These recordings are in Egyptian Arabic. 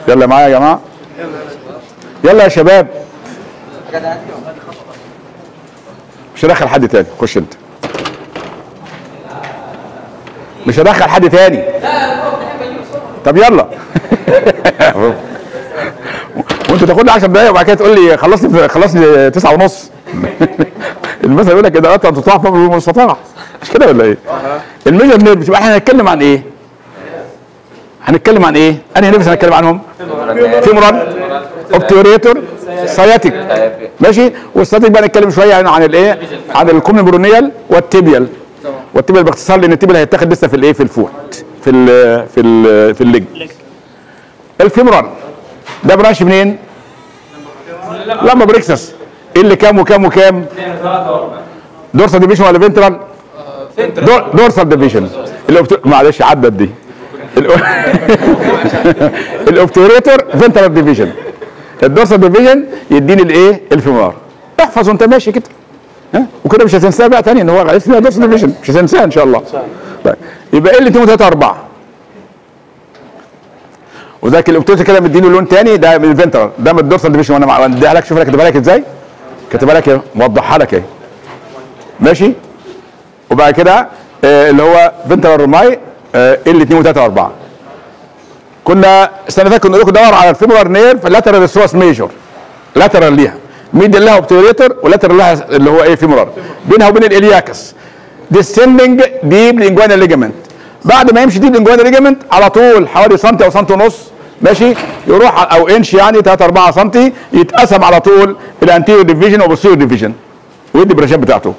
يلا معايا يا جماعه يلا يا شباب مش هدخل حد تاني خش انت مش هدخل حد تاني طب يلا وانت تاخد لي 10 دقايق وبعد كده تقول لي خلصني خلصني 9 ونص المثل يقول لك اذا اردت ان تطاع فمن المستطاع مش كده ولا ايه؟ الميجر نيرفز يبقى احنا هنتكلم عن ايه؟ هنتكلم عن ايه؟ انهي نيرفز هنتكلم عنهم؟ فيمورال اوبتيوريتور ساياتيك ماشي والساياتيك بقى نتكلم شويه عن عن الايه؟ عن الكومن برونيال والتيبيال والتيبيال باختصار لان التيبيال هيتاخد لسه في الايه؟ في الفوت في ال في ال في الليج الفيمورال ده برانش منين؟ لما بريكسس ايه اللي كام وكام وكام؟ دورسال ديفيجن ولا فينترال؟ دور دورسال ديفيجن معلش عدت دي الاوبتوريتور فينترال ديفيجن الدورسال ديفيجن يديني الايه؟ الفيمورال احفظ وانت ماشي كده ها وكده مش هتنساه بقى تاني ان هو اسمها دورسال ديفيجن مش هتنساه ان شاء الله طيب يبقى ايه اللي 2 3 4 وذاك الاوبتوريتور كده مدينه لون تاني ده من الفنترال ده من الدورسال ديفيجن وانا مديها لك شوف انا كاتبها لك ازاي كاتبها لك ايه موضحها لك ايه ماشي وبعد كده آه اللي هو فنترال روماي آه ال 2 و3 و4 كنا السنه اللي فاتت كنا لكم دور على الفيمورال نيرف لاترال سواس ميجور لاترال ليها ميدل لها اوبتوريتور ولاترال لها اللي هو ايه فيمورال بينها وبين الالياكس ديسندنج ديب لانجوانا ليجامنت بعد ما يمشي ديب لانجوانا ليجامنت على طول حوالي سنتي او سنتي ونص ماشي يروح او انش يعني 3 4 سم يتقسم على طول الانتيريور ديفيجن وبوستيريور ديفيجن ويدي البراشات بتاعته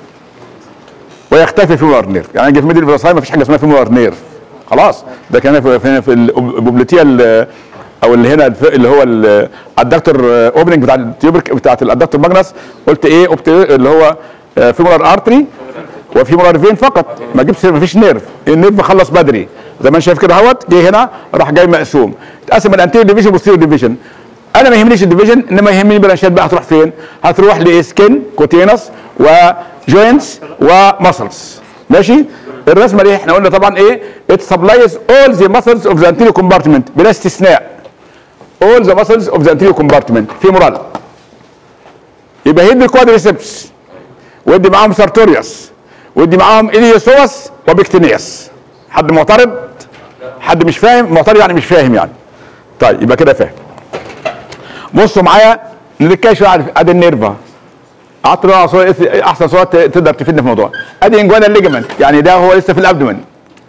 ويختفي في نيرف يعني جه في ميدل فيروساي ما فيش حاجه اسمها في نيرف خلاص ده كان في في, في البوبليتيا او اللي هنا اللي هو الدكتور اوبننج بتاع التيوبرك بتاعت الدكتور ماجنس قلت ايه اللي هو فيمورال ارتري وفيمورال فين فقط ما جبتش ما فيش نيرف النيرف خلص بدري زي ما انت شايف كده اهوت جه هنا راح جاي مقسوم اتقسم الانتيريور ديفيجن والبوستيريور ديفيجن انا ما يهمنيش الديفيجن انما يهمني البرانشات بقى هتروح فين هتروح لسكين كوتينس وجوينتس ومسلز ماشي الرسمه دي احنا قلنا طبعا ايه it supplies all the muscles of the anterior compartment بلا استثناء all the muscles of the anterior compartment femoral يبقى يدي الكوادريسبس ويدي معاهم سارتوريوس ويدي معاهم اليوسوس وبكتينيوس حد معترض حد مش فاهم معترض يعني مش فاهم يعني طيب يبقى كده فاهم بصوا معايا نتكلم شويه عن ادي النيرفا قعدت بقى صورة احسن صوره تقدر تفيدنا في الموضوع ادي انجوانا الليجمنت يعني ده هو لسه في الابدومن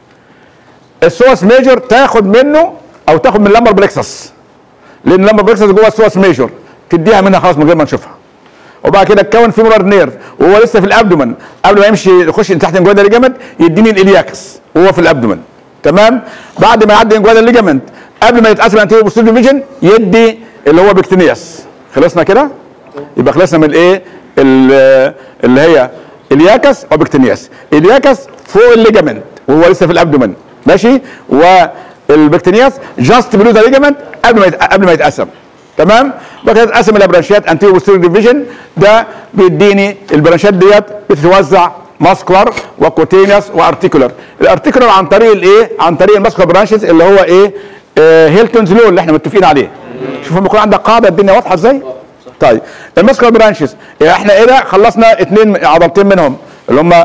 السوس ميجور تاخد منه او تاخد من اللمبر بلكسس لان اللمبر بلكسس جوه السوس ميجور تديها منها خلاص من غير ما نشوفها وبعد كده تكون فيمورال نيرف وهو لسه في الابدومن قبل ما يمشي يخش تحت انجوانا الليجمنت يديني الالياكس وهو في الابدومن تمام بعد ما يعدي انجوانا الليجمنت قبل ما يتقسم انتيريور بوستيريور ديفيجن يدي اللي هو بكتينياس خلصنا كده يبقى خلصنا من الايه اللي هي الياكس وبكتينياس الياكس فوق الليجمنت وهو لسه في الابدومن ماشي والبكتينياس جاست بلو ذا ليجمنت قبل ما قبل ما يتقسم تمام بقى كده اتقسم الى برانشات انتيريور بوستيريور ديفيجن ده بيديني البرانشات ديت بتتوزع ماسكولار وكوتينيوس وارتيكولار الارتيكولار عن طريق الايه عن طريق الماسكولار برانشز اللي هو ايه آه هيلتونز لو اللي احنا متفقين عليه شوف لما يكون عندك قاعده الدنيا واضحه ازاي طيب الماسكولار برانشز احنا ايه ده خلصنا اثنين عضلتين منهم اللي هم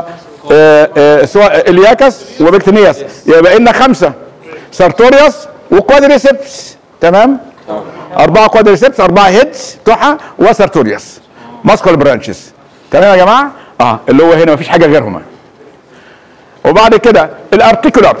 سواء الياكس وبكتينياس يبقى لنا خمسه سارتوريوس وكوادريسبس تمام أربعة كوادريسبس أربعة هيدز تحى وسارتوريوس ماسكولار برانشز تمام يا جماعة؟ اه اللي هو هنا مفيش حاجة غيرهم وبعد كده الارتيكولار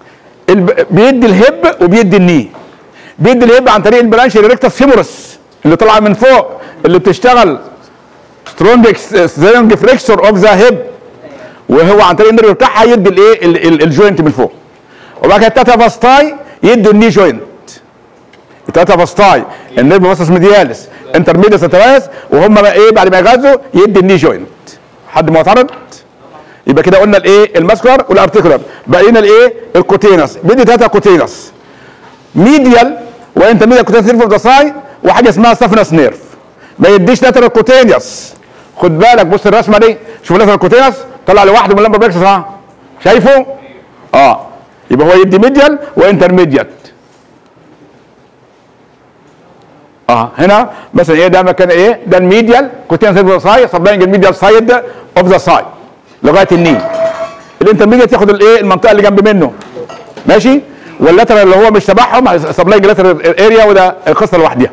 بيدي الهب وبيدي الني بيدي الهب عن طريق البرانش الريكتس فيمورس اللي طالعه من فوق اللي بتشتغل سترونج سترونج فريكسور اوف ذا هيب وهو عن طريق النيرف بتاعها يدي الايه الجوينت من فوق وبعد كده التاتا فاستاي يدوا الني جوينت التاتا فاستاي النيرف فاسس ميدياليس انترميديس اترايس وهم بقى ايه بعد ما يغذوا يدي الني جوينت حد معترض يبقى كده قلنا الايه الماسكولار والارتيكولار بقى لنا الايه الكوتينس بيدي ثلاثه كوتينس ميديال وانت ميديال كوتينس نيرف اوف ذا ساي وحاجه اسمها سافنس نيرف ما يديش لاترال كوتينيوس خد بالك بص الرسمه دي شوف لاترال كوتينيوس طلع لوحده من اللمبر بلكسس ها شايفه اه يبقى هو يدي ميديال وانترميديات اه هنا مثلا ايه ده مكان ايه ده الميديال كوتين سيرفر ساي سبلاينج الميديال سايد اوف ذا ساي لغايه الني الانترميديت ياخد الايه المنطقه اللي جنب منه ماشي واللاترال اللي هو مش تبعهم سبلاينج لاترال اريا وده قصه لوحدها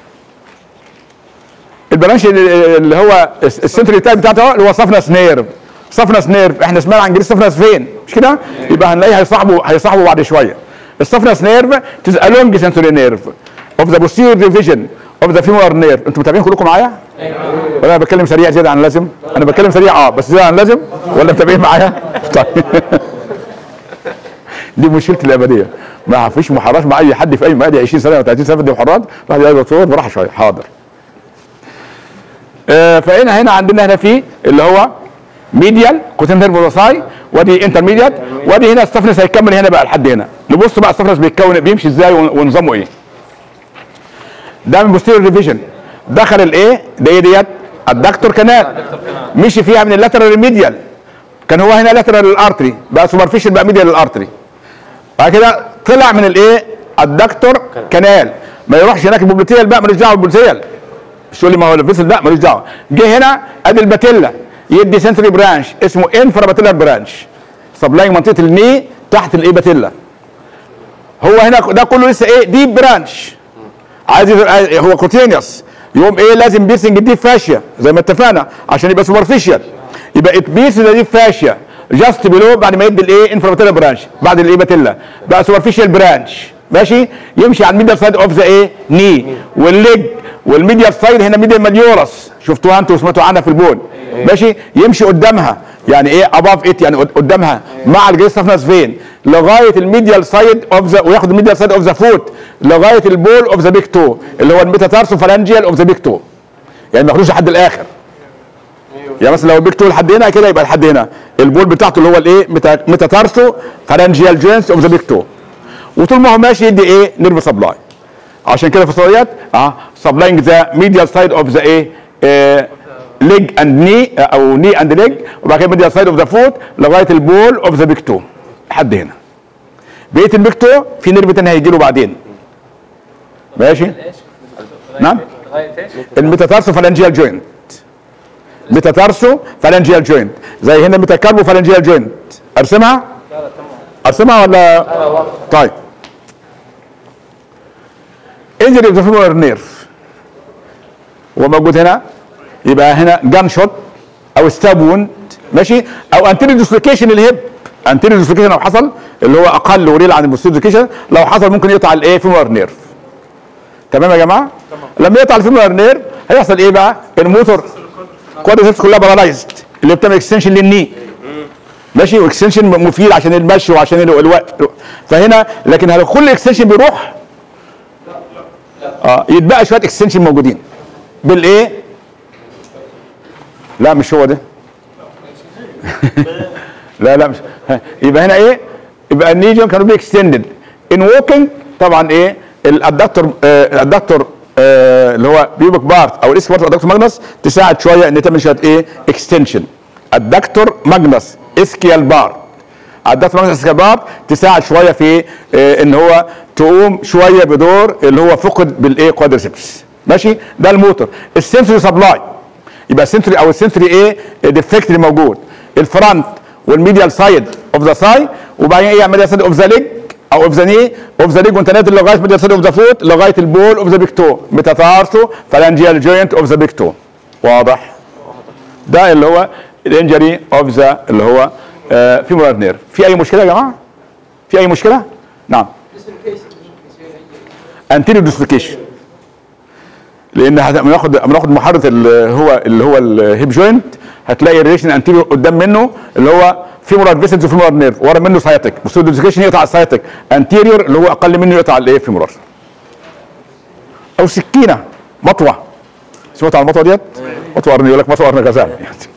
البرانش اللي اللي هو السنتري تايب بتاعته اللي هو صفنس نيرف صفنس نيرف احنا سمعنا عن جريس صفنس فين مش كده يبقى هنلاقيه هيصاحبه هيصاحبه بعد شويه الصفنس نيرف تز along sensory nerve of the posterior division of the femoral nerve انتوا متابعين كلكم معايا؟ ولا انا بتكلم سريع زياده عن اللازم؟ انا بتكلم سريع اه بس زياده عن اللازم ولا متابعين معايا؟ طيب دي مشكلتي الابديه ما فيش محاضرات مع اي حد في اي مادة 20 سنه و 30 سنه بدي محاضرات واحد يقول لي دكتور براحه شويه حاضر آه، فهنا هنا عندنا هنا في اللي هو ميديال كوتنتر بولوساي وادي انترميديات وادي هنا السفنس هيكمل هنا بقى لحد هنا نبص بقى السفنس بيتكون بيمشي ازاي ون- ونظامه ايه ده من بوستيريور ديفيجن دخل الايه دي ديت الدكتور كانال مشي فيها من اللاترال ميديال كان هو هنا لاترال الارتري بقى سوبرفيشال بقى ميديال الارتري بعد كده طلع من الايه الدكتور كانال ما يروحش هناك البوبليتيال بقى ملوش دعوه بالبوبليتيال مش تقول لي ما هو الفيسل لا ملوش دعوه جه هنا ادي الباتيلا يدي سنتري برانش اسمه انفرا باتيلار برانش سبلاينج منطقه الني تحت الايه باتيلا هو هنا ده كله لسه ايه ديب برانش عايز يبقى- هو كوتينيوس يقوم ايه لازم بيرسنج الديب فاشيا زي ما اتفقنا عشان يبقى سوبرفيشال يبقى ات بيرس الديب فاشيا جاست بلو بعد ما يدي الايه انفرا برانش بعد الايه باتيلا بقى سوبرفيشال برانش ماشي يمشي على الميديال سايد اوف ذا ايه ني والليج والميديال سايد هنا ميديال ماليورس شفتوها انتوا وسمعتوا عنها في البول ماشي يمشي قدامها يعني ايه اباف ات يعني قد- قدامها مع الجريس سفنس فين لغايه الميديال سايد اوف ذا وياخد الميديال سايد اوف ذا فوت لغايه البول اوف ذا بيك تو اللي هو الميتاتارسو فالانجيال اوف ذا بيك تو يعني ما ياخدوش لحد الاخر يعني مثلا لو البيك تو لحد هنا كده يبقى لحد هنا البول بتاعته اللي هو الايه ميتا- ميتاتارسو فالانجيال جوينتس اوف ذا بيك تو وطول ما هو ماشي يدي ايه نيرف سبلاي عشان كده في الصيدليات اه سبلاينج ذا ميديال سايد اوف ذا ايه ليج اند ني او ني اند ليج وبعد كده ميديال سايد اوف ذا فوت لغايه البول اوف ذا بيك تو لحد هنا بقيه البيك تو في نيرف تاني هيجي له بعدين ماشي نعم لغايه ايش؟ الميتاتارسو فالانجيال جوينت ميتاتارسو فالانجيال جوينت زي هنا ميتاكاربو فالانجيال جوينت ارسمها ارسمها ولا طيب انجري اوف ذا فيمورال نيرف هو موجود هنا يبقى هنا جان شوت او ستاب ووند ماشي او انتيريو ديسلوكيشن الهيب انتيريو ديسلوكيشن لو حصل اللي هو اقل وريل عن البوستيريو ديسلوكيشن لو حصل ممكن يقطع الايه فيمورال نيرف تمام يا جماعه لما يقطع الفيمورال نيرف هيحصل ايه بقى الموتور كوادريسبس كلها بارالايزد اللي بتعمل اكستنشن للني ماشي واكستنشن مفيد عشان المشي وعشان ال- الوقت فهنا لكن هل كل اكستنشن بيروح اه يتبقى شويه اكستنشن موجودين بالايه لا مش هو ده لا لا مش ها، يبقى هنا ايه يبقى النيجن كانوا بي اكستندد ان ووكينج طبعا ايه الادكتور آه الادكتور آه اللي هو بيوبك بارت او الاسك بارت الادكتور ماجنس تساعد شويه ان تعمل شويه ايه اكستنشن الدكتور ماجنس اسكيال بارت الدكتور ماجنس اسكيال بارت تساعد شويه في آه ان هو تقوم شويه بدور اللي هو فقد بالايه كوادرسبس ماشي ده الموتور السنسوري سبلاي يبقى السنسوري او السنسوري ايه ديفكت اللي موجود الفرونت والميديال سايد اوف ذا ساي وبعدين ايه يعمل سايد اوف ذا ليج او اوف ذا ني اوف ذا ليج وانت نازل لغايه ميديال سايد اوف ذا فوت لغايه البول اوف ذا بيك تو ميتاتارسو فالانجيال جوينت اوف ذا بيك تو واضح ده اللي هو الانجري اوف ذا اللي هو آه في مراد نير في اي مشكله يا جماعه في اي مشكله نعم انتيريو ديسلوكيشن لان هت- لما ناخد لما ناخد محاضره اللي هو اللي هو الهيب جوينت هتلاقي الريليشن انتيريو قدام منه اللي هو فيمورال فيسلز وفيمورال نيرف ورا منه سايتك بوستيريو ديسلوكيشن يقطع السايتك انتيريور اللي هو اقل منه يقطع الايه فيمورال او سكينه مطوه سمعت عن المطوه ديت؟ مطوه قرن يقول لك مطوه قرن غزال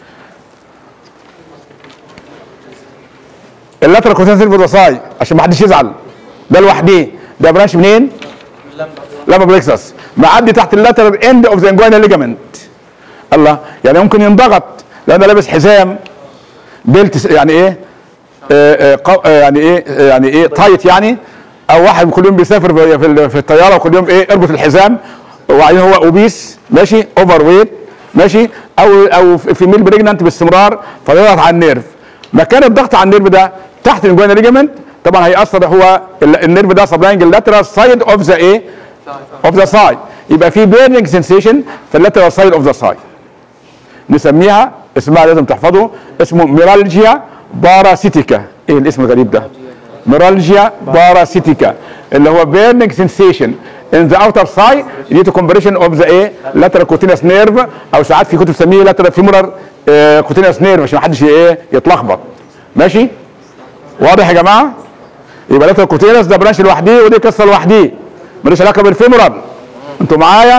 اللاترال كونتنسل فيروساي عشان ما حدش يزعل ده لوحديه ده برانش منين؟ لما بلكسس معدي تحت اللاترال اند اوف ذا انجوانا ليجامنت الله يعني ممكن ينضغط لو انا لابس حزام بيلت يعني ايه آه آه قو- آه يعني ايه آه يعني ايه تايت يعني او واحد كل يوم بيسافر في, في, ال- في الطياره وكل يوم ايه اربط الحزام وبعدين هو اوبيس ماشي اوفر ويت ماشي او او في ميل بريجنانت باستمرار فيضغط على النيرف مكان الضغط على النيرف ده تحت الجوين ليجمنت طبعا هيأثر هو ال- النيرف ده سبلاينج اللاترال سايد اوف ذا ايه اوف ذا سايد يبقى في بيرنينج سensation في اللاترال سايد اوف ذا سايد نسميها اسمها لازم تحفظه اسمه ميرالجيا باراسيتيكا ايه الاسم الغريب ده ميرالجيا باراسيتيكا اللي هو بيرنينج سensation in the outer side due to compression of the ايه lateral cutaneous nerve او ساعات في كتب تسميه lateral femoral آه، cutaneous nerve عشان ما حدش ايه يتلخبط ماشي واضح يا جماعه يبقى lateral cutaneous ده برانش لوحديه ودي قصه لوحديه ملوش علاقه بالفيمورال انتوا معايا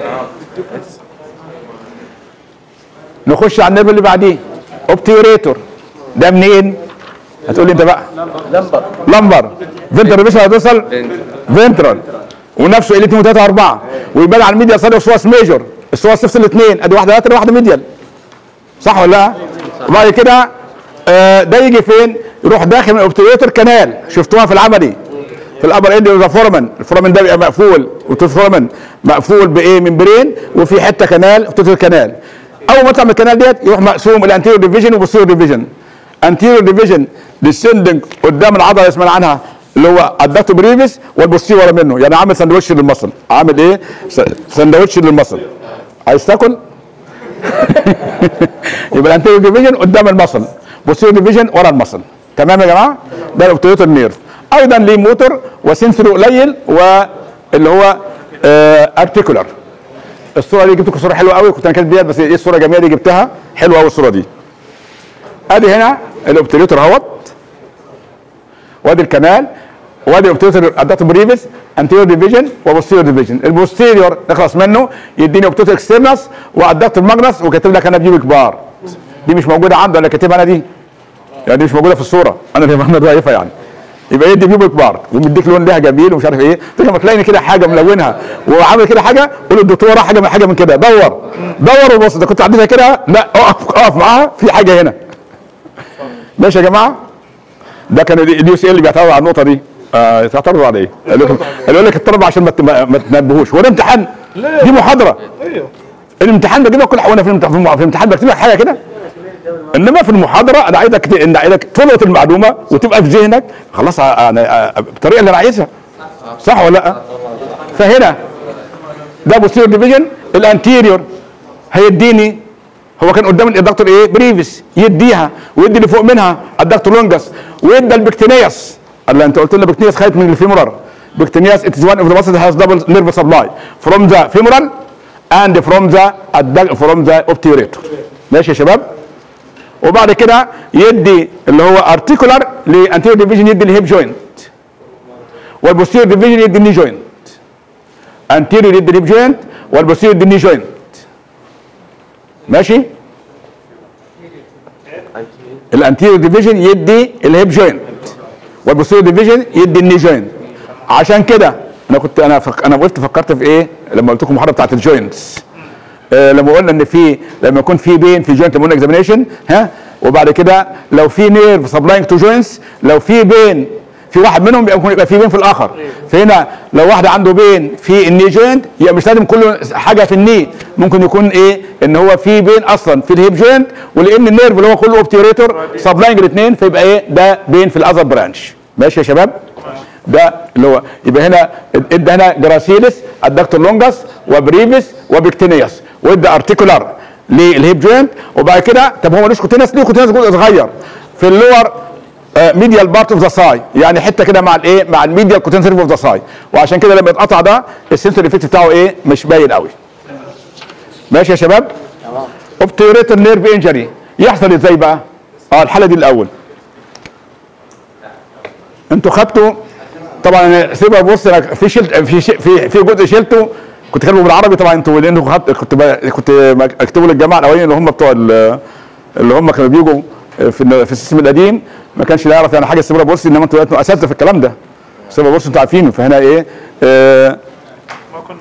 نخش على النيرف اللي بعديه اوبتيوريتور ده منين هتقول لي انت بقى لمبر لمبر فنترال بيشن هتوصل فنترال ونفسه ال 2 و3 4 ويبان على الميديا صار سواس ميجور السواس تفصل الاثنين ادي واحده لاترال واحده ميديال صح ولا لا؟ وبعد كده آه، ده يجي فين؟ يروح داخل من الاوبتيوريتور كانال شفتوها في العملي في الابر اند ذا فورمن الفورمن ده بيبقى مقفول والفورمن مقفول بايه من برين وفي حته كانال اوبتيوريتور كانال اول ما يطلع من الكنال ديت يروح مقسوم الانتيريور ديفيجن والبوستيريور ديفيجن انتيريور ديفيجن ديسندنج قدام العضله اسمها عنها اللي هو الدكتو بريفيس والبوستيريور ورا منه يعني عامل سندوتش للمصل عامل ايه س- سندوتش للمصل عايز تاكل يبقى الانتيريور ديفيجن قدام المصل بوستيريور ديفيجن ورا المصل تمام يا جماعه ده الاوبتيوريتور نيرف ايضا ليه موتور وسنسوري قليل واللي هو ارتيكولار الصوره دي جبت لكم صوره حلوه قوي كنت انا كاتب بيها بس ايه الصوره جميله دي جبتها حلوه قوي الصوره دي ادي هنا الاوبتريتور اهوت وادي الكنال وادي الاوبتريتور ادات بريفيس انتيريور ديفيجن وبوستيريور ديفيجن البوستيريور نخلص منه يديني اوبتريتور اكسترنس وادات الماجنس وكاتب لك انا بيوبي كبار دي مش موجوده عنده انا كاتبها انا دي يعني دي مش موجوده في الصوره انا اللي بعمل ضعيفه يعني يبقى يدي بيوبي كبار ومديك لون ليها جميل ومش عارف ايه تيجي لما تلاقيني كده حاجه ملونها وعامل كده حاجه قول للدكتوره حاجه من حاجه من كده دور دور وبص ده كنت عديتها كده لا اقف اقف معاها في حاجه هنا ماشي يا جماعه ده كان اليو سي ال اللي بيعترض على النقطه دي آه تعترضوا على ايه؟ قال لكم قال لك اضطرب عشان ما ت- ما ما تنبهوش هو ده امتحان دي محاضره ايوه الامتحان بجيب لك كل حاجه وانا في الامتحان في الم- في الامتحان بكتب لك حاجه كده انما في المحاضره انا عايزك ت- ان عايزك تلقط المعلومه وتبقى في ذهنك خلاص انا بالطريقه اللي انا عايزها صح ولا لا؟ فهنا ده بوستيريور ديفيجن الانتيريور هيديني هو كان قدام الدكتور ايه بريفيس يديها ويدي اللي فوق منها الدكتور لونجس ويدى البكتينياس قال له انت قلت لنا بكتينياس خايف من الفيمورال بكتينياس it is one of the muscles has double nerve supply from the femoral and from the adduct- from the obturator ماشي يا شباب وبعد كده يدي اللي هو ارتيكولار لانتيريور ديفيجن يدي الهيب جوينت والبوستيريور ديفيجن يدي الني جوينت انتيريور يدي الهيب جوينت والبوستيريور يدي الني جوينت ماشي الانتيريور ديفيجن يدي الهيب جوينت والبوستيريور ديفيجن يدي الني جوينت عشان كده انا كنت انا فك انا قلت فكرت في ايه لما قلت لكم المحاضره بتاعت الجوينتس آه لما قلنا ان في لما يكون في بين في جوينت لما قلنا اكزامينيشن ها وبعد كده لو في نيرف سبلاينج تو جوينتس لو في بين في واحد منهم يبقى ممكن يبقى في بين في الاخر فهنا لو واحد عنده بين في الني جوينت يبقى مش لازم كل حاجه في الني ممكن يكون ايه ان هو في بين اصلا في الهيب جوينت ولان النيرف اللي هو كله اوبتيوريتور سبلاينج الاثنين فيبقى ايه ده بين في الاذر برانش ماشي يا شباب ده اللي هو يبقى هنا ادى هنا جراسيلس الدكتور لونجاس وبريفيس وبكتينياس وادى ارتيكولار للهيب جوينت وبعد كده طب هو ملوش كوتينس ليه كوتينس جزء صغير في اللور ميديال بارت اوف ذا ساي يعني حته كده مع الايه مع الميديال كوتينس اوف ذا ساي وعشان كده لما يتقطع ده السنسور افكت بتاعه ايه مش باين قوي ماشي يا شباب اوبتيوريتور نيرف انجري يحصل ازاي بقى اه الحاله دي الاول انتوا خدتوا طبعا انا سيبها بص انا في شلت في ش- في في جزء شلته كنت كاتبه بالعربي طبعا انتوا لانه خدت كنت ب- كنت اكتبه للجماعه الاولين اللي هم بتوع ال- اللي هم كانوا بيجوا في ال- في السيستم القديم ما كانش يعرف يعني حاجه سيبها بورسي انما انتوا انتوا اساتذه في الكلام ده سيبها بورسي انتوا عارفينه فهنا ايه آه ما كنا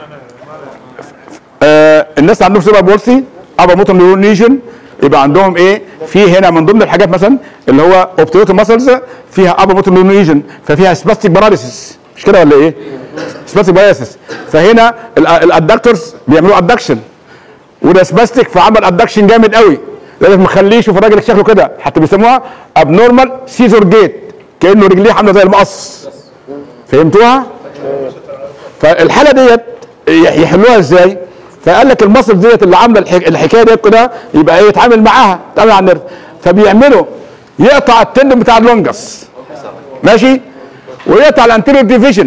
آه الناس عندهم سيبها بورسي ابا موتور نيورون ليجن يبقى عندهم ايه في هنا من ضمن الحاجات مثلا اللي هو اوبتيوتو ماسلز فيها ابا موتور نيورون ليجن ففيها سباستيك باراليسيس مش كده ولا ايه سباستيك بايسس فهنا الادكتورز بيعملوا ادكشن وده سباستيك فعمل ادكشن جامد قوي لازم مخليه شوف الراجل شكله كده حتى بيسموها ابنورمال سيزور جيت كانه رجليه عامله زي المقص فهمتوها؟ فالحاله ديت يحلوها ازاي؟ فقال لك المصل ديت اللي عامله الحك- الحكايه ديت كده يبقى ايه يتعامل معاها يتعامل على النرف فبيعملوا يقطع التندم بتاع اللونجس ماشي ويقطع الانتيريور ديفيجن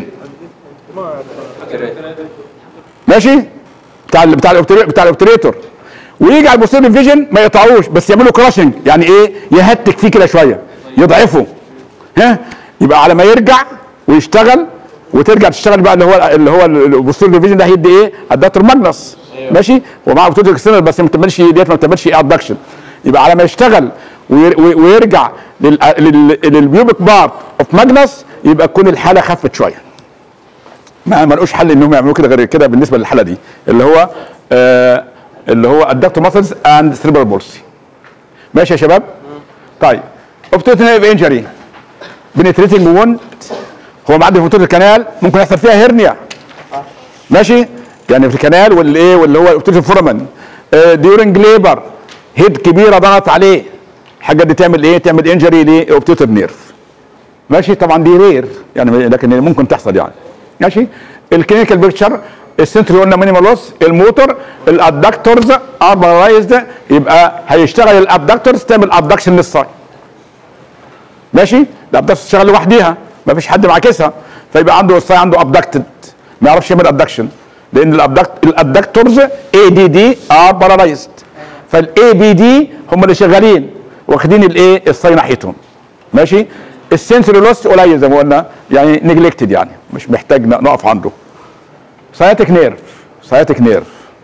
ماشي بتاع ال بتاع الأوبتري- بتاع الاوبتريتور ويجي على البوستيريور ديفيجن ما يقطعوش بس يعملوا كراشنج يعني ايه يهتك فيه كده شويه يضعفه ها يبقى على ما يرجع ويشتغل وترجع تشتغل بقى اللي هو اللي هو البوستيريور ديفيجن ده هيدي ايه الدكتور ماجنس ماشي ومع بطوله اكسترنال بس ما بتعملش ديت ما بتعملش ايه ادكشن يبقى على ما يشتغل وير- وي- ويرجع لل- لل- للبيوبك بارت اوف ماجنس يبقى تكون الحاله خفت شويه ما ما لقوش حل انهم يعملوا كده غير كده بالنسبه للحاله دي اللي هو آه اللي هو الدكتور ماسلز اند سيربرال بولسي ماشي يا شباب طيب اوبتوتيف انجري بنتريتنج ووند هو معدي في خطوط الكنال ممكن يحصل فيها هرنيا ماشي يعني في الكنال والايه واللي هو الاوبتوتيف فورمن ديورنج ليبر هيد كبيره ضغط عليه الحاجه دي تعمل ايه تعمل انجري لاوبتوتيف نيرف ماشي طبعا دي رير يعني لكن ممكن تحصل يعني ماشي الكلينيكال بيكتشر السنتري قلنا مينيمال لوس الموتور الادكتورز ار بارايزد يبقى هيشتغل الابدكتورز تعمل ابدكشن للساي ماشي الابدكتورز تشتغل لوحديها ما فيش حد معاكسها فيبقى عنده الساي عنده ابدكتد ما يعرفش يعمل ابدكشن لان الابدكت الادكتورز اي دي دي ار بارالايزد فالاي بي دي هم اللي شغالين واخدين الايه الساي ناحيتهم ماشي السنسوري لوس قليل زي ما قلنا يعني نجلكتد يعني مش محتاج ن- نقف عنده سايتك نيرف سايتك نيرف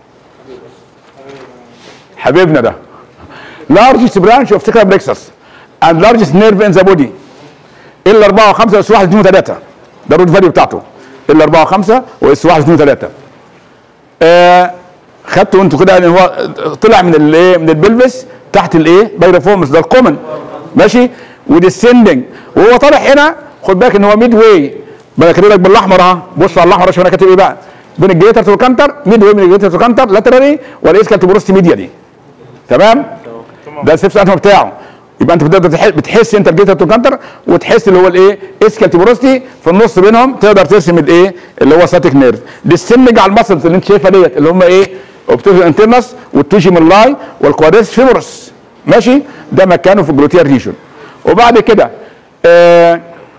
حبيبنا ده largest branch of sacral plexus and largest nerve in the body ال 4 و5 اس 1 2 3 ده الروت فاليو بتاعته ال 4 و5 واس 1 2 3 آه خدتوا انتوا كده ان هو طلع من الايه من البلفس تحت الايه بايرفورمس ده الكومن ماشي وديسندنج وهو طالع هنا خد بالك ان هو ميد واي ما انا كاتب لك بالاحمر اهو بص على الاحمر عشان انا كاتب ايه بقى بين الجيتر والكانتر ميد واي من الجيتر والكانتر لاترالي والاسكال تبروست ميديا دي تمام ده السيبس انتم بتاعه يبقى انت بتقدر تح- بتحس انت الجيتر والكانتر وتحس اللي هو الايه اسكال تبروستي في النص بينهم تقدر ترسم الايه اللي هو ساتيك نيرف ديسندنج على المسلز اللي انت شايفها ديت اللي هم ايه اوبتيفال انترنس والتوجيميلاي والكوادريس فيمورس ماشي ده مكانه في الجلوتيال ريجون وبعد كده آه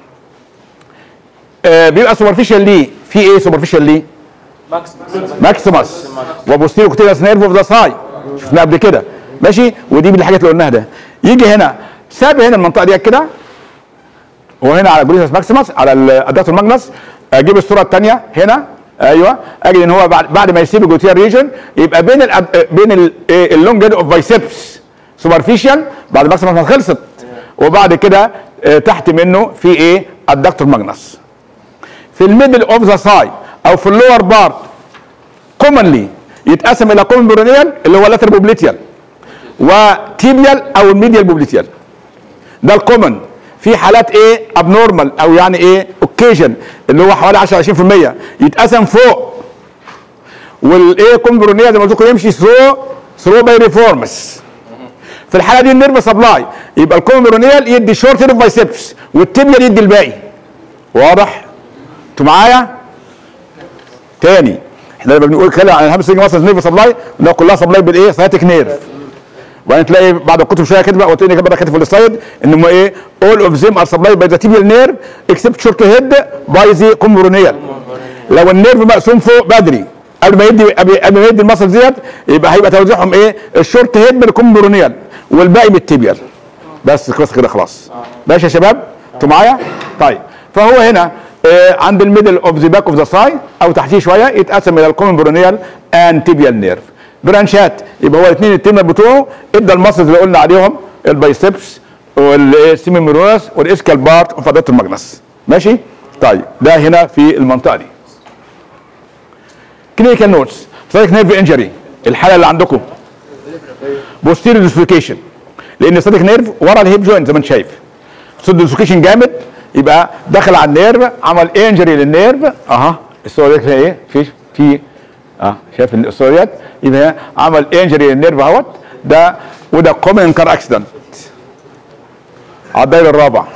آه بيبقى سوبرفيشال ليه في ايه سوبرفيشال ليه ماكسيمس وبوستيرو كوتيلاس نيرف اوف ذا ساي شفناه قبل كده ماشي ودي من الحاجات اللي قلناها ده يجي هنا ساب هنا المنطقه دي كده وهنا على جلوتيلاس ماكسيمس على الاداتور ماجنس اجيب الصوره الثانيه هنا ايوه اجد ان هو بعد بعد ما يسيب الجلوتيال ريجن يبقى بين ال بين ال- إيه اللونج اوف بايسبس سوبرفيشال بعد ماكسيمس ما خلصت وبعد كده آه، تحت منه في ايه الدكتور ماجنس في الميدل اوف ذا ساي او في اللور بارت كومنلي يتقسم الى كومن برونيال اللي هو لاتر بوبليتيال وتيبيال او الميديال بوبليتيال ده الكومن في حالات ايه ابنورمال او يعني ايه اوكيجن اللي هو حوالي 10 20% يتقسم فوق والايه كومن برونيال زي ما قلت لكم يمشي ثرو ثرو باي ريفورمس في الحاله دي النيرف سبلاي يبقى الكومن برونيال يدي شورت نيرف بايسبس والتيبيال يدي الباقي واضح انتوا معايا تاني احنا لما بنقول كده عن الهامس مثلا نيرف سبلاي ده كلها سبلاي بالايه سايتك نيرف وبعدين تلاقي بعد الكتب شويه كاتبه قلت لي كده كاتب في السلايد ان هم ايه اول اوف ذيم ار سبلاي باي ذا تيبيال نيرف اكسبت شورت هيد باي ذا كومبرونيال لو النيرف مقسوم فوق بدري قبل ما يدي قبل قبل ما يدي المصل ديت يبقى هيبقى توزيعهم ايه الشورت هيد من الكومبرونيال والباقي من التيبيال بس بس كده خلاص ماشي يا شباب انتوا معايا طيب فهو هنا آه عند الميدل اوف ذا باك اوف ذا ساي او تحتيه شويه يتقسم الى الكومن برونيال اند تيبيال نيرف برانشات يبقى هو الاثنين التيمر بتوعه ادى المسلز اللي قلنا عليهم البايسبس والسيمي ميرونس والاسكال بارت اوف ادوت الماجنس ماشي طيب ده هنا في المنطقه دي كلينيكال نوتس سايك نيرف انجري الحاله اللي عندكم بوستيريو ديسلوكيشن لان الساتيك نيرف ورا الهيب جوينت زي ما انت شايف صد ديسلوكيشن جامد يبقى دخل على النيرف عمل انجري للنيرف اها الصوره دي فيها ايه في في اه شايف إن الصوره ديت يبقى هي عمل انجري للنيرف اهوت ده وده كومن كار اكسيدنت على الدايره الرابع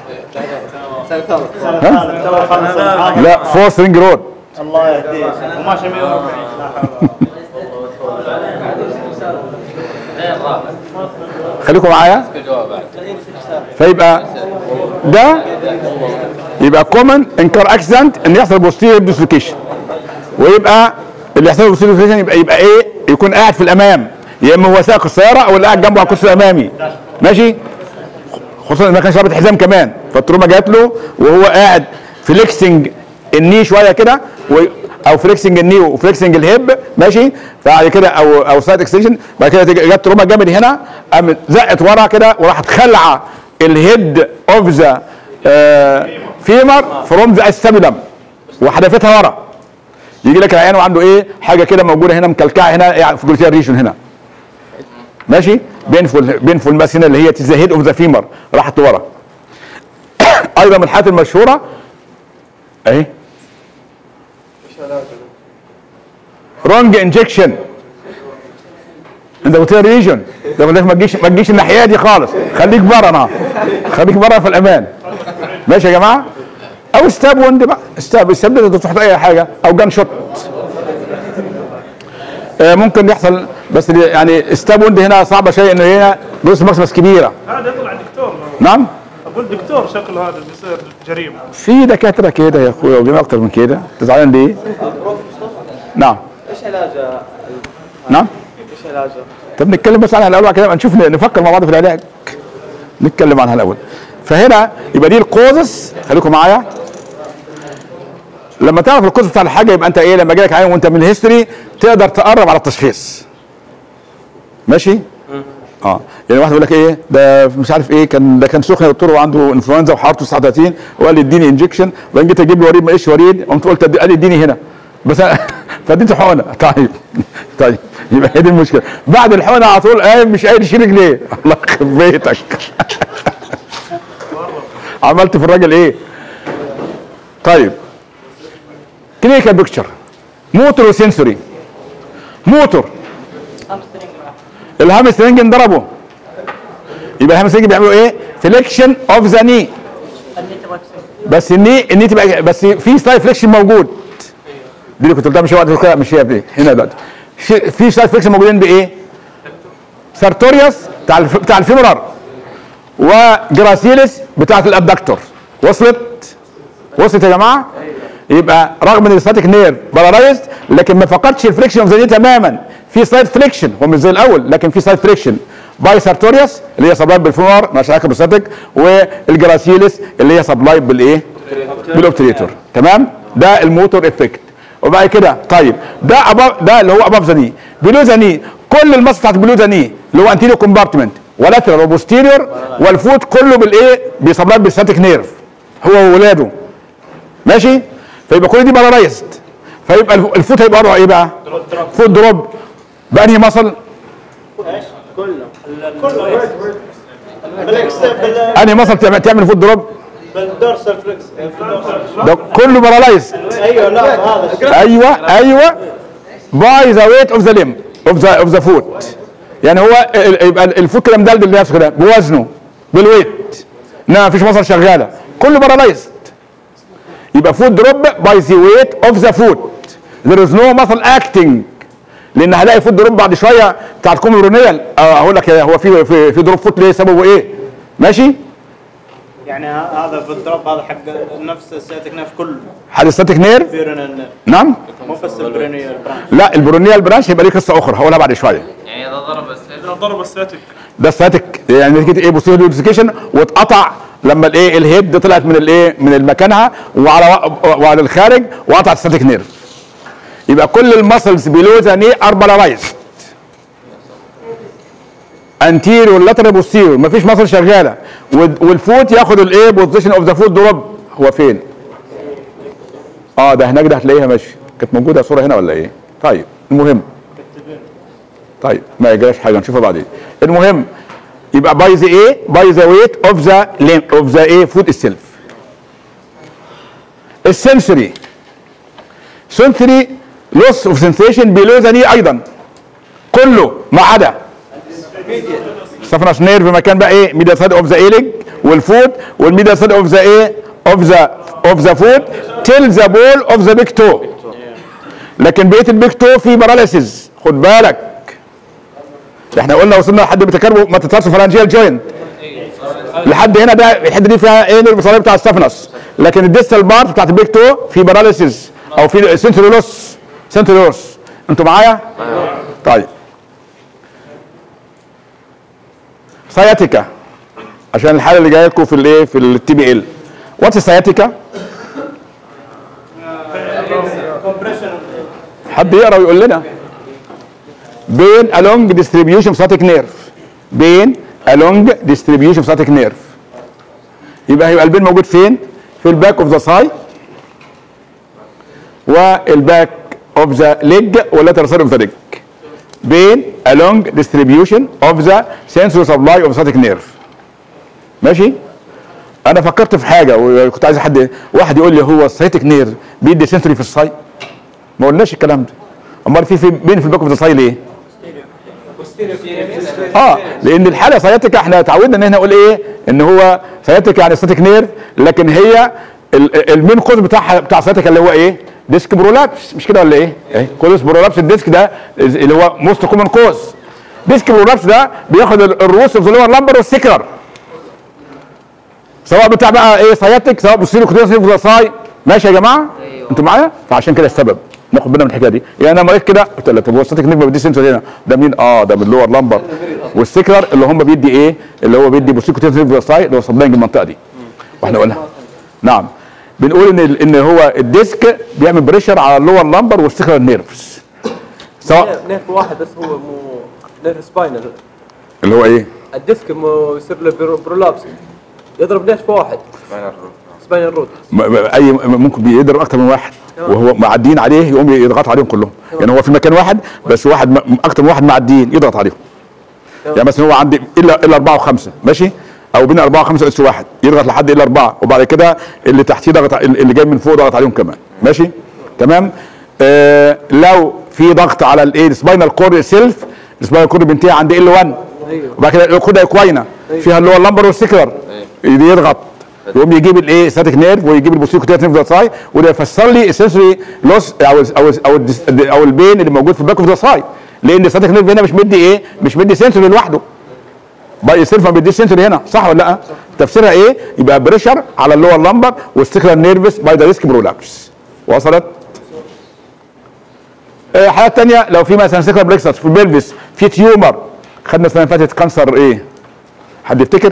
ها؟ لا فورس رينج رود الله يهديك وماشي 140 لا حول خليكم معايا فيبقى ده يبقى كومن انكار اكسيدنت ان يحصل بوستيريور ديسلوكيشن ويبقى اللي يحصل بوستيريور ديسلوكيشن يبقى يبقى ايه يكون قاعد في الامام يا اما هو سائق السياره او اللي قاعد جنبه على الكرسي الامامي ماشي خصوصا ان ما كانش رابط حزام كمان فالتروما جات له وهو قاعد فليكسنج الني شويه كده و... او فليكسنج الني وفليكسنج الهيب ماشي فبعد كده او او سايد اكستنشن بعد كده تيجي- جت تروما جامد هنا قامت زقت ورا كده وراحت خلعه الهيد اوف ذا فيمر فروم ذا استابيلم وحدفتها ورا يجي لك العيان وعنده ايه حاجه كده موجوده هنا مكلكعه هنا يعني في جلوتيال ريجن هنا ماشي بينفول بينفول ماس هنا اللي هي ذا هيد اوف ذا فيمر راحت ورا ايضا من الحالات المشهوره اهي رونج انجكشن انت قلت لي ريجن ده بقول لك ما تجيش ما تجيش الناحيه دي خالص خليك بره انا خليك بره في الامان ماشي يا جماعه او ستاب وند بقى ستاب ستاب ده تحط اي حاجه او جان شوت آه، ممكن يحصل بس دي- يعني ستاب وند هنا صعبه شيء انه هنا بص مكسبس كبيره هذا يطلع دكتور نعم اقول دكتور شكله هذا بيصير جريمه في دكاتره كده يا اخويا وبيعملوا اكتر من كده انت زعلان ليه؟ نعم ايش علاجه؟ نعم ايش علاجه؟ طب نتكلم بس عنها الاول بعد كده نشوف نفكر مع بعض في العلاج نتكلم عنها الاول فهنا يبقى دي الكوزس خليكم معايا لما تعرف الكوز بتاع الحاجه يبقى انت ايه لما جالك عين وانت من الهيستوري تقدر تقرب على التشخيص ماشي اه يعني واحد يقول لك ايه ده مش عارف ايه كان ده كان سخن يا دكتور وعنده انفلونزا وحرارته 39 وقال لي اديني انجكشن وبعدين جيت اجيب له وريد ما لقيتش وريد قمت قلت أدي- قال لي اديني هنا بس أنا- فاديته حقنه طيب طيب يبقى هي دي المشكله بعد الحقنه على طول قايم مش قايل يشيل رجليه الله يخرب بيتك عملت في الراجل ايه طيب كلينيكال بيكتشر موتور وسنسوري موتور الهامسترنج انضربوا يبقى الهامسترنج بيعملوا ايه فليكشن اوف ذا ني بس الني الني تبقى بس في سلايد فليكشن موجود دي اللي كنت قلتها مش وقت الكلام مش هي دي هنا دلوقتي في- في سلايد فليكشن موجودين بايه سارتوريوس بتاع الف... بتاع الفيمورال وجراسيلس بتاعت الابدكتور وصلت وصلت يا جماعه يبقى رغم ان الستاتيك نير بارالايزد لكن ما فقدش الفريكشن اوف ذا تماما في سلايد فريكشن هو مش زي الاول لكن في سلايد فريكشن باي سارتوريوس اللي هي سبلايب بالفيمور مالهاش علاقه بالستاتيك والجراسيلس اللي هي سبلايب بالايه؟ بالاوبتريتور تمام؟ ده الموتور افكت وبعد كده طيب ده above ده اللي هو اباف ذا ني بلو ذا ني كل المصل بتاعت بلو ذا ني اللي هو انتيريو كومبارتمنت ولاترال وبوستيريور والفوت كله بالايه؟ بيسبلايب بالستاتيك نيرف هو وولاده ماشي فيبقى كل دي بارالايزد فيبقى الف- الفوت هيبقى وضعه ايه بقى فوت دروب بانهي مصل بالإكس بال- انهي مصل تعمل, تعمل فوت دروب بالدورسال فليكس ده كله بارالايزد ايوه لا هذا ايوه ايوه باي ذا ويت اوف ذا ليم اوف ذا اوف ذا فوت يعني هو ال- يبقى الفوت كده مدلدل لنفسه كده بوزنه بالويت انما مفيش مصل شغاله كله بارالايزد يبقى فوت دروب باي ذا ويت اوف ذا فوت there is no muscle acting لان هلاقي فوت دروب بعد شويه بتاع الكوميرونيال هقول لك هو في في في دروب فوت ليه سببه ايه ماشي يعني ه- هذا في الدروب هذا حق نفس السياتيك نيرف كله حد ستاتيك نيرف بيرونال نيرف نعم مو بس البرينيال برانش لا البرونيال برانش يبقى ليه قصه اخرى هقولها بعد شويه يعني اذا ضرب السيف ضرب السياتيك ده ستاتيك يعني نتيجه ايه بوستيريور لوبسيكيشن واتقطع لما الايه الهيد طلعت من الايه من مكانها وعلى وعلى الخارج وقطعت الستاتيك نيرف يبقى كل المسلز بيلو ذا ني ار بارالايزد انتيريور لاترال بوستيريور مفيش مسل شغاله وال- والفوت ياخد الايه بوزيشن اوف ذا فوت دروب هو فين؟ اه ده هناك ده هتلاقيها ماشي كانت موجوده صوره هنا ولا ايه؟ طيب المهم طيب ما يجراش حاجه نشوفها بعدين المهم يبقى باي ذا ايه باي ذا ويت اوف ذا اوف ذا ايه فود السيلف السنسوري سنسري لوس اوف سنسيشن بيلو ذا ني ايضا كله ما عدا سفنس نيرف مكان بقى ايه ميديا سايد اوف ذا ايليج والفوت والميديا سايد اوف ذا ايه اوف ذا اوف ذا فوت تيل ذا بول اوف ذا بيك تو لكن بقيه البيك تو في باراليسيس خد بالك احنا قلنا وصلنا لحد بتكربه ما تتصلش فرانجيال جوينت لحد هنا ده الحته دي فيها ايه البصريه بتاع السفنس لكن الديستال بارت بتاعت البيك تو في باراليسيس او في سنتري لوس سنتري لوس انتوا معايا؟ طيب سياتيكا عشان الحاله اللي جايه لكم في الايه في التي بي ال واتس السياتيكا كومبريشن حد يقرا ويقول لنا بين along distribution static nerve بين along distribution static nerve يبقى هيبقى البين موجود فين في الباك اوف ذا ساي والباك اوف ذا ليج واللاتر سايد اوف ذا ليج بين along distribution of the sensory supply of static nerve ماشي انا فكرت في حاجه وكنت عايز حد واحد يقول لي هو السايتك نير بيدي سنسوري في الساي ما قلناش الكلام ده امال في في بين في الباك اوف ذا ساي ليه اه لان الحاله سياتيكا احنا اتعودنا ان احنا نقول ايه ان هو سياتيكا يعني ستاتيك نيرف لكن هي ال- المين كوز بتاعها بتاع سياتيكا اللي هو ايه ديسك برولابس مش كده ولا ايه ايه كوز برولابس الديسك ده اللي هو موست كومن كوز ديسك برولابس ده بياخد ال- الروس اوف ذا لور لامبر والسكرر سواء بتاع بقى ايه سياتيك سواء بوستيريو كوتينس اوف ذا ساي ماشي يا جماعه أيوة. انتوا معايا فعشان كده السبب ناخد بالنا من الحكايه دي يعني انا مريت كده قلت له طب هو الستاتيك نيرف بيدي سنسور هنا ده مين اه ده من اللور لامبر والسكرر اللي هم بيدي ايه اللي هو بيدي بوستيريو كوتينس اوف ذا ساي اللي هو سبلاينج المنطقه دي واحنا قلنا نعم بنقول ان ال- ان هو الديسك بيعمل بريشر على اللور لامبر والسكرر نيرفز سواء نيرف واحد بس هو مو نيرف سباينال اللي هو ايه الديسك مو يصير له برو- برولابس يضرب نيرف واحد سباينال روت م- م- اي م- ممكن بيقدر اكتر من واحد وهو معديين عليه يقوم يضغط عليهم كلهم يعني هو في مكان واحد بس واحد م- اكتر من واحد معديين يضغط عليهم يعني مثلا هو عندي الا الا اربعه وخمسه ماشي او بين اربعه وخمسه اس واحد يضغط لحد الا اربعه وبعد كده اللي تحتيه ضغط ع- اللي جاي من فوق ضغط عليهم كمان ماشي تمام آه لو في ضغط على الايه السباينال كورد سيلف السباينال كورد بينتهي عند ال 1 ايوه وبعد كده الكودا اكواينا فيها اللي هو اللمبر والسكرر يضغط يقوم يجيب الايه ستاتيك نيرف ويجيب البوستيريو كوتينس نيرف ذا ساي وده يفسر لي السنسوري لوس او ال او ال او, ال أو البين اللي موجود في الباك اوف ذا ساي لان الستاتيك نيرف هنا مش مدي ايه مش مدي سنسوري لوحده باي سيلف ما بيديش سنسوري هنا صح ولا لا تفسيرها ايه يبقى بريشر على اللور لمبر والسكرر نيرفس باي ذا ريسك برولابس وصلت آه، حالات تانية لو في مثلا سكر بريكسس في البلفس في تيومر خدنا السنه اللي فاتت كانسر ايه حد يفتكر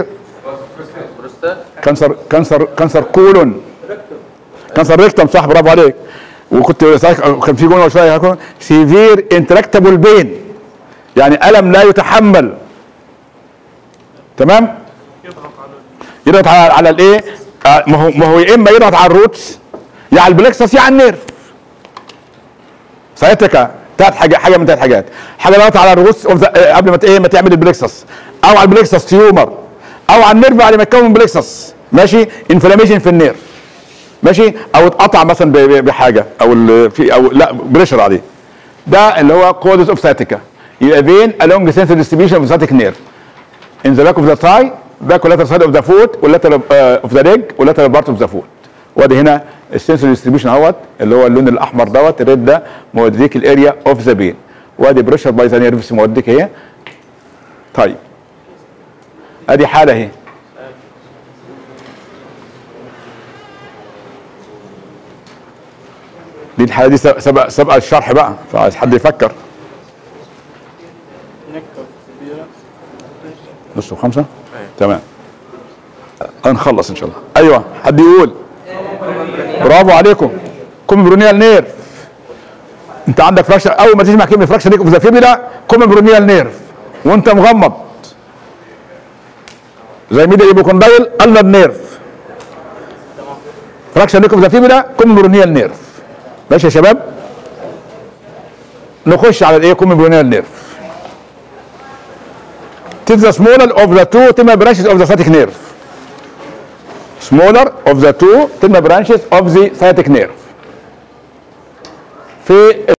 كانسر كانسر كانسر كولون كانسر ريكتم صح برافو عليك وكنت ساعتها كان في جمله شويه سيفير انتراكتابل بين يعني الم لا يتحمل تمام يضغط على على الايه آه، ما هو ما هو يا اما يضغط على الروتس يا على البلكسس يا على النيرف ساعتها ثلاث حاجات حاجه من ثلاث حاجات حاجه ضغط على الروتس of the- آه، قبل ما ت- ايه ما تعمل البلكسس او على البلكسس تيومر او على النيرف بعد ما يتكون بلكسس ماشي انفلاميشن في النيرف ماشي او اتقطع مثلا ب- ب- بحاجه او ال- في او لا بريشر عليه ده اللي هو كودز اوف ساتيكا يبقى فين along the sensor distribution of the static nerve in the back of the thigh back lateral side of the foot والlateral uh, of the leg والlateral part of the foot وادي هنا السنسور ديستريبيوشن اهوت اللي هو اللون الاحمر دوت الريد ده موديك الاريا اوف ذا بين وادي بريشر باي ذا نيرفس موديك اهي طيب ادي حاله اهي دي الحاله دي سبق سبق الشرح بقى فعايز حد يفكر نكتب كبيرة نص وخمسة تمام هنخلص ان شاء الله ايوه حد يقول برافو عليكم كوم برونيال نيرف انت عندك فراكشر اول ما تسمع كلمه فراكشر ليك اوف ذا فيبيلا كوم برونيال نيرف وانت مغمض زي ميدل ايبوكوندايل النر نيرف فراكشر ليك اوف ذا فيبيلا كوم برونيال نيرف ماشي يا شباب نخش على الايه كوم برونيال نيرف It is the smaller of the two tendon branches of the sciatic nerve. Smaller of the two tendon branches of the sciatic nerve. في